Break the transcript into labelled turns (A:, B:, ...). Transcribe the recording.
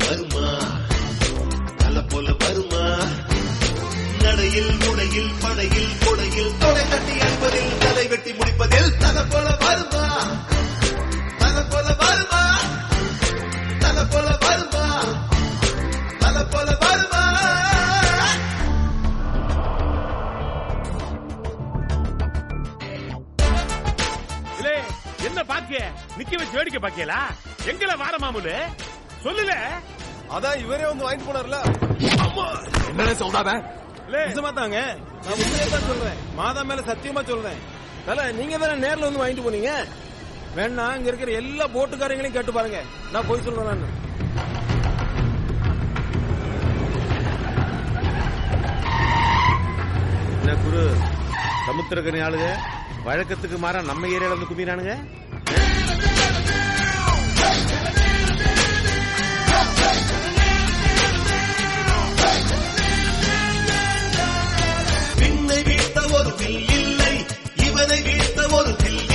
A: வருமா தலை போல வருமா நடையில் முனையில் படையில் கொடையில் தொடை தட்டி அன்பதில் தலை வெட்டி முடிப்பதில் தலை போல வருமா தலை போல வருமா தலை போல வருமா தலை போல வருமா
B: இல்லே என்ன பாக்கிய நிக்க வச்சு வேடிக்கை பாக்கியலா எங்கல வார மாமூலு சொல்லுல
C: அதான் இவரே வந்து வாங்கிட்டு போனார்ல
D: என்னடா சொல்றாத
B: இல்லே
C: நிஜமா தாங்க நான் உண்மையை தான் சொல்றேன் மாதா மேல சத்தியமா சொல்றேன் தல நீங்க தானே நேர்ல வந்து வாங்கிட்டு போனீங்க வேணா இங்க இருக்கிற எல்லா போட்டுக்காரங்களையும் கேட்டு பாருங்க நான் போய் சொல்றேன் நான்
B: என்ன குரு சமுத்திரக்கனி ஆளுங்க வழக்கத்துக்கு மாறா நம்ம ஏரியால வந்து குமிறானுங்க
A: விண்ணை வீழ்த்த ஒரு வில் இல்லை இவனை வீழ்த்த ஒரு வில்